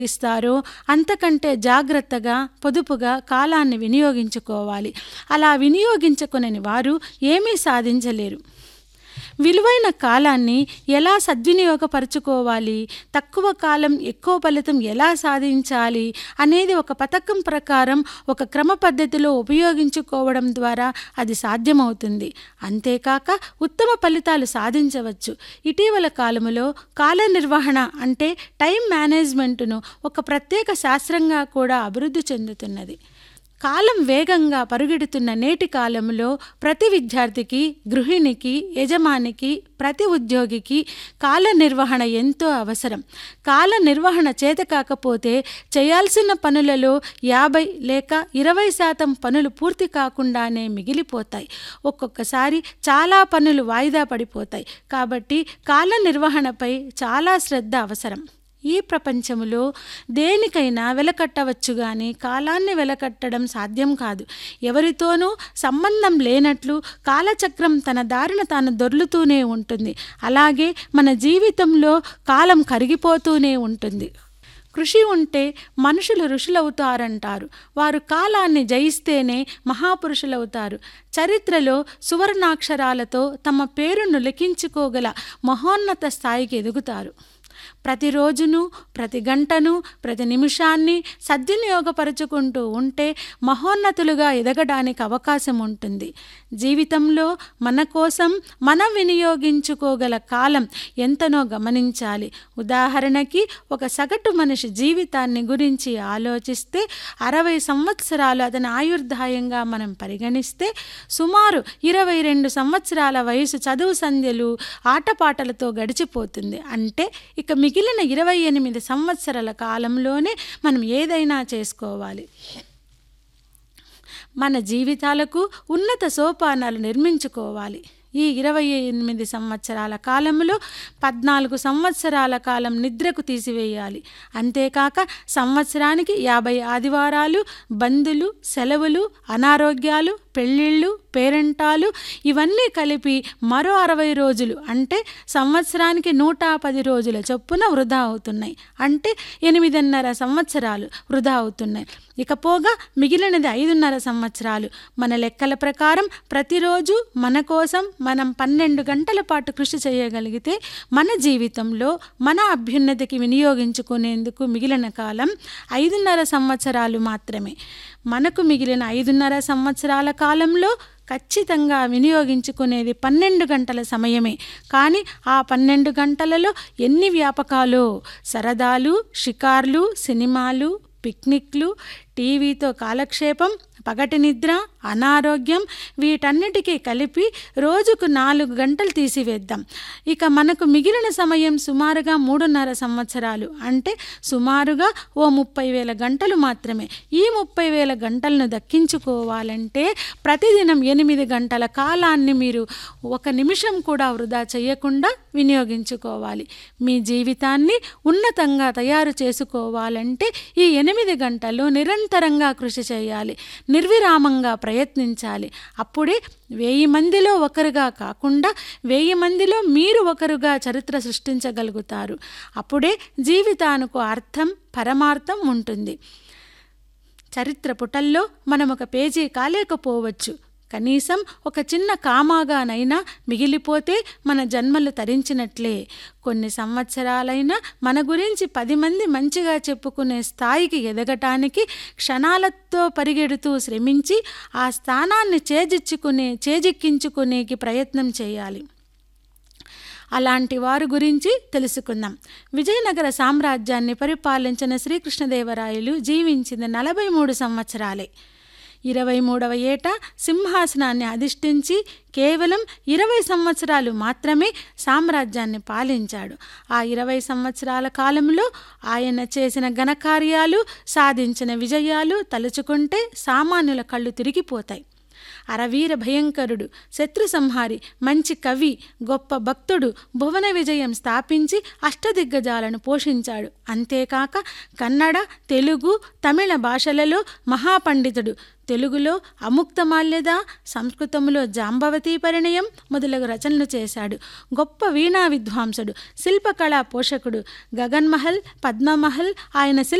ఇస్తారో అంతకంటే జాగ్రత్తగా పొదుపుగా కాలాన్ని వినియోగించుకోవాలి అలా వినియోగించుకునని వారు ఏమీ సాధించలేరు విలువైన కాలాన్ని ఎలా సద్వినియోగపరచుకోవాలి తక్కువ కాలం ఎక్కువ ఫలితం ఎలా సాధించాలి అనేది ఒక పథకం ప్రకారం ఒక క్రమ పద్ధతిలో ఉపయోగించుకోవడం ద్వారా అది సాధ్యమవుతుంది అంతేకాక ఉత్తమ ఫలితాలు సాధించవచ్చు ఇటీవల కాలములో కాల నిర్వహణ అంటే టైం మేనేజ్మెంటును ఒక ప్రత్యేక శాస్త్రంగా కూడా అభివృద్ధి చెందుతున్నది కాలం వేగంగా పరుగెడుతున్న నేటి కాలంలో ప్రతి విద్యార్థికి గృహిణికి యజమానికి ప్రతి ఉద్యోగికి కాల నిర్వహణ ఎంతో అవసరం కాల నిర్వహణ చేత కాకపోతే చేయాల్సిన పనులలో యాభై లేక ఇరవై శాతం పనులు పూర్తి కాకుండానే మిగిలిపోతాయి ఒక్కొక్కసారి చాలా పనులు వాయిదా పడిపోతాయి కాబట్టి కాల నిర్వహణపై చాలా శ్రద్ధ అవసరం ఈ ప్రపంచంలో దేనికైనా వెలకట్టవచ్చు కానీ కాలాన్ని వెలకట్టడం సాధ్యం కాదు ఎవరితోనూ సంబంధం లేనట్లు కాలచక్రం తన దారిన తాను దొర్లుతూనే ఉంటుంది అలాగే మన జీవితంలో కాలం కరిగిపోతూనే ఉంటుంది కృషి ఉంటే మనుషులు ఋషులవుతారంటారు వారు కాలాన్ని జయిస్తేనే మహాపురుషులవుతారు చరిత్రలో సువర్ణాక్షరాలతో తమ పేరును లిఖించుకోగల మహోన్నత స్థాయికి ఎదుగుతారు ప్రతిరోజును ప్రతి గంటను ప్రతి నిమిషాన్ని సద్వినియోగపరుచుకుంటూ ఉంటే మహోన్నతులుగా ఎదగడానికి అవకాశం ఉంటుంది జీవితంలో మన కోసం మనం వినియోగించుకోగల కాలం ఎంతనో గమనించాలి ఉదాహరణకి ఒక సగటు మనిషి జీవితాన్ని గురించి ఆలోచిస్తే అరవై సంవత్సరాలు అతని ఆయుర్దాయంగా మనం పరిగణిస్తే సుమారు ఇరవై రెండు సంవత్సరాల వయసు చదువు సంధ్యలు ఆటపాటలతో గడిచిపోతుంది అంటే ఇక మిగిలిన ఇరవై ఎనిమిది సంవత్సరాల కాలంలోనే మనం ఏదైనా చేసుకోవాలి మన జీవితాలకు ఉన్నత సోపానాలు నిర్మించుకోవాలి ఈ ఇరవై ఎనిమిది సంవత్సరాల కాలంలో పద్నాలుగు సంవత్సరాల కాలం నిద్రకు తీసివేయాలి అంతేకాక సంవత్సరానికి యాభై ఆదివారాలు బందులు సెలవులు అనారోగ్యాలు పెళ్ళిళ్ళు పేరెంటాలు ఇవన్నీ కలిపి మరో అరవై రోజులు అంటే సంవత్సరానికి నూట పది రోజుల చొప్పున వృధా అవుతున్నాయి అంటే ఎనిమిదిన్నర సంవత్సరాలు వృధా అవుతున్నాయి ఇకపోగా మిగిలినది ఐదున్నర సంవత్సరాలు మన లెక్కల ప్రకారం ప్రతిరోజు మన కోసం మనం పన్నెండు గంటల పాటు కృషి చేయగలిగితే మన జీవితంలో మన అభ్యున్నతికి వినియోగించుకునేందుకు మిగిలిన కాలం ఐదున్నర సంవత్సరాలు మాత్రమే మనకు మిగిలిన ఐదున్నర సంవత్సరాల కాలంలో ఖచ్చితంగా వినియోగించుకునేది పన్నెండు గంటల సమయమే కానీ ఆ పన్నెండు గంటలలో ఎన్ని వ్యాపకాలు సరదాలు షికార్లు సినిమాలు పిక్నిక్లు టీవీతో కాలక్షేపం పగటి నిద్ర అనారోగ్యం వీటన్నిటికీ కలిపి రోజుకు నాలుగు గంటలు తీసివేద్దాం ఇక మనకు మిగిలిన సమయం సుమారుగా మూడున్నర సంవత్సరాలు అంటే సుమారుగా ఓ ముప్పై వేల గంటలు మాత్రమే ఈ ముప్పై వేల గంటలను దక్కించుకోవాలంటే ప్రతిదినం ఎనిమిది గంటల కాలాన్ని మీరు ఒక నిమిషం కూడా వృధా చేయకుండా వినియోగించుకోవాలి మీ జీవితాన్ని ఉన్నతంగా తయారు చేసుకోవాలంటే ఈ ఎనిమిది గంటలు నిరంతరంగా కృషి చేయాలి నిర్విరామంగా ప్రయత్నించాలి అప్పుడే వెయ్యి మందిలో ఒకరుగా కాకుండా వెయ్యి మందిలో మీరు ఒకరుగా చరిత్ర సృష్టించగలుగుతారు అప్పుడే జీవితానికి అర్థం పరమార్థం ఉంటుంది చరిత్ర పుటల్లో మనం ఒక పేజీ కాలేకపోవచ్చు కనీసం ఒక చిన్న కామాగానైనా మిగిలిపోతే మన జన్మలు తరించినట్లే కొన్ని సంవత్సరాలైనా మన గురించి పది మంది మంచిగా చెప్పుకునే స్థాయికి ఎదగటానికి క్షణాలతో పరిగెడుతూ శ్రమించి ఆ స్థానాన్ని చేజిచ్చుకునే చేజిక్కించుకునేకి ప్రయత్నం చేయాలి అలాంటి వారి గురించి తెలుసుకుందాం విజయనగర సామ్రాజ్యాన్ని పరిపాలించిన శ్రీకృష్ణదేవరాయలు జీవించిన నలభై మూడు సంవత్సరాలే ఇరవై మూడవ ఏట సింహాసనాన్ని అధిష్ఠించి కేవలం ఇరవై సంవత్సరాలు మాత్రమే సామ్రాజ్యాన్ని పాలించాడు ఆ ఇరవై సంవత్సరాల కాలంలో ఆయన చేసిన ఘనకార్యాలు సాధించిన విజయాలు తలుచుకుంటే సామాన్యుల కళ్ళు తిరిగిపోతాయి అరవీర భయంకరుడు శత్రు సంహారి మంచి కవి గొప్ప భక్తుడు భువన విజయం స్థాపించి అష్టదిగ్గజాలను పోషించాడు అంతేకాక కన్నడ తెలుగు తమిళ భాషలలో మహాపండితుడు తెలుగులో అముక్తమాల్యద సంస్కృతంలో జాంబవతీ పరిణయం మొదలగు రచనలు చేశాడు గొప్ప వీణా విద్వాంసుడు శిల్పకళా పోషకుడు గగన్మహల్ పద్మమహల్ ఆయన శిల్ప